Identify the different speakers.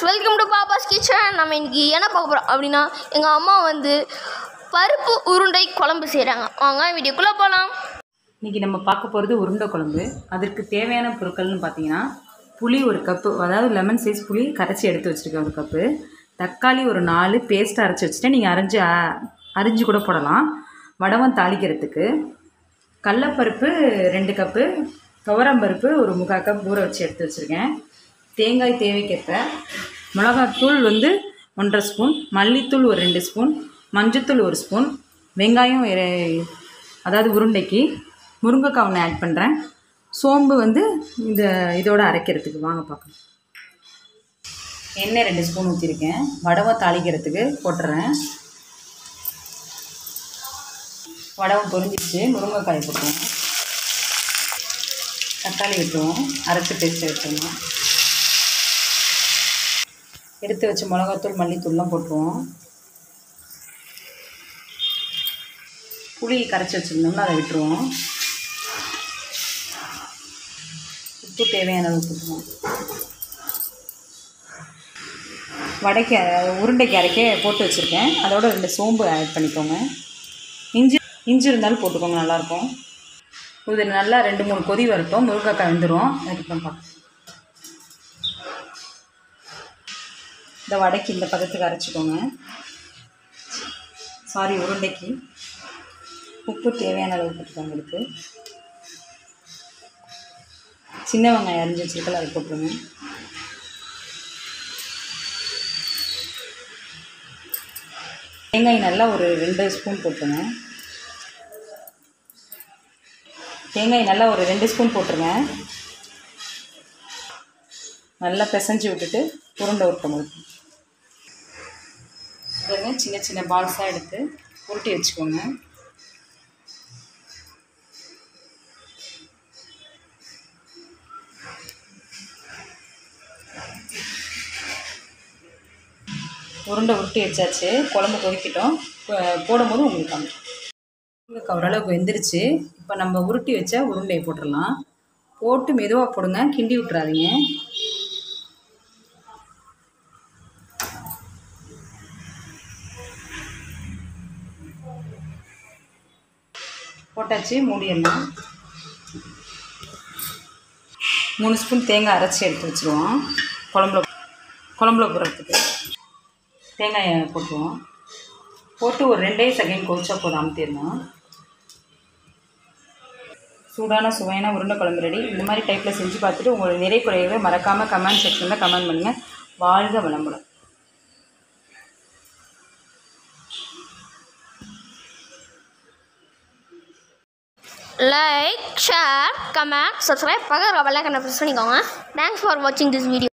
Speaker 1: friends welcome to Pappa's kitchen நம்ம இன்னைக்கு என்ன பார்க்க போகிறோம் அப்படின்னா எங்கள் அம்மா வந்து பருப்பு உருண்டை குழம்பு செய்கிறாங்க வாங்க வீடியோக்குள்ளே போகலாம்
Speaker 2: இன்றைக்கி நம்ம பார்க்க போகிறது உருண்டை குழம்பு அதற்கு தேவையான பொருட்கள்னு பார்த்தீங்கன்னா புளி ஒரு கப்பு அதாவது லெமன் சைஸ் புளி கரைச்சி எடுத்து வச்சுருக்கேன் ஒரு கப்பு தக்காளி ஒரு நாலு பேஸ்ட் அரைச்சி வச்சுட்டு நீங்கள் அரைஞ்சி அ- அரிஞ்சு கூட போடலாம் வடவம் தாளிக்கிறதுக்கு கடலப்பருப்பு ரெண்டு கப்பு துவரம்பருப்பு ஒரு முக்கால் கப் ஊற வச்சு எடுத்து வச்சுருக்கேன் தேங்காய் தேவைக்கேற்ப மிளகாத்தூள் வந்து ஒன்றரை ஸ்பூன் மல்லித்தூள் ஒரு ரெண்டு ஸ்பூன் மஞ்சத்தூள் ஒரு ஸ்பூன் வெங்காயம் இர- அதாவது உருண்டைக்கு முருங்கைக்காய் ஒன்று ஆட் பண்ணுறேன் சோம்பு வந்து இந்த இதோட அரைக்கிறதுக்கு வாங்க பார்க்கலாம் எண்ணெய் ரெண்டு ஸ்பூன் ஊற்றிருக்கேன் வடவை தாளிக்கிறதுக்கு போட்டுறேன் வடவை பொரிஞ்சிச்சு முருங்கைக்காய் போட்டுருவோம் தக்காளி விட்டுருவோம் அரைச்சி பேஸ்ட் விட்டுருவோம் எடுத்து வச்ச மிளகாத்தூள் மல்லித்தூள்லாம் போட்டுருவோம் புளி கரைச்சி வச்சுருந்தோம்னா அதை விட்டுருவோம் உப்பு தேவையான அளவு போட்டுருவோம் வடைக்கு அஹ், உருண்டைக்கு அரைக்க போட்டு வச்சுருக்கேன் அதோட ரெண்டு சோம்பு ஆட் பண்ணிக்கோங்க இஞ்சி இஞ்சி இருந்தாலும் போட்டுக்கோங்க நல்லாயிருக்கும் இது நல்லா ரெண்டு மூணு கொதி வரட்டும் முருங்கைக்காய் வெந்துடும் அதுக்கப்புறம் பார்க்கலாம் இந்த வடைக்கு இந்த பதத்துக்கு அரைச்சிக்கோங்க சாரி உருண்டைக்கு உப்பு தேவையான அளவு போட்டுக்கோங்க இதுக்கு சின்ன வெங்காயம் அரிஞ்சு வச்சிருக்கல அதை போட்டுருங்க தேங்காய் நல்லா ஒரு ரெண்டு ஸ்பூன் போட்டுருங்க தேங்காய் நல்லா ஒரு ரெண்டு ஸ்பூன் போட்டுருங்க நல்லா பிசைஞ்சு விட்டுட்டு உருண்டை உருட்டணும் பாருங்க சின்ன சின்ன பால்ஸாக எடுத்து உருட்டி வச்சுக்கோங்க உருண்டை உருட்டி வச்சாச்சு குழம்பு கொதிக்கட்டும் போ- போடும்போது உங்களுக்கு காமிக்கிறேன் முருங்கைக்காய் ஓரளவுக்கு வெந்துருச்சு இப்போ நம்ம உருட்டி வச்ச உருண்டையை போட்டுடலாம் போட்டு மெதுவாக போடுங்க கிண்டி விட்றாதீங்க போட்டாச்சு மூடிடலாம் மூணு ஸ்பூன் தேங்காய் அரைச்சி எடுத்து வச்சுருவோம் குழம்புல குழம்புல போடுறதுக்கு தேங்காயை போட்டுருவோம் போட்டு ஒரு ரெண்டே செகண்ட் கொதிச்சா போதும் அமுத்திடணும் சூடான சுவையான உருண்டை குழம்பு ரெடி இந்த மாதிரி டைப்பில் செஞ்சு பார்த்துட்டு உங்களோட நிறை குறைகளை மறக்காமல் கமெண்ட் செக்ஷனில் கமெண்ட் பண்ணுங்கள் வாழ்க வளமுடன்
Speaker 1: லைக் ஷேர் கமெண்ட் சப்ஸ்கிரைப் பக்கத்தில் பெல்லைக்கனை ப்ரெஸ் பண்ணிக்கோங்க தேங்க்ஸ் ஃபார் வாட்சிங் திஸ் வீடியோ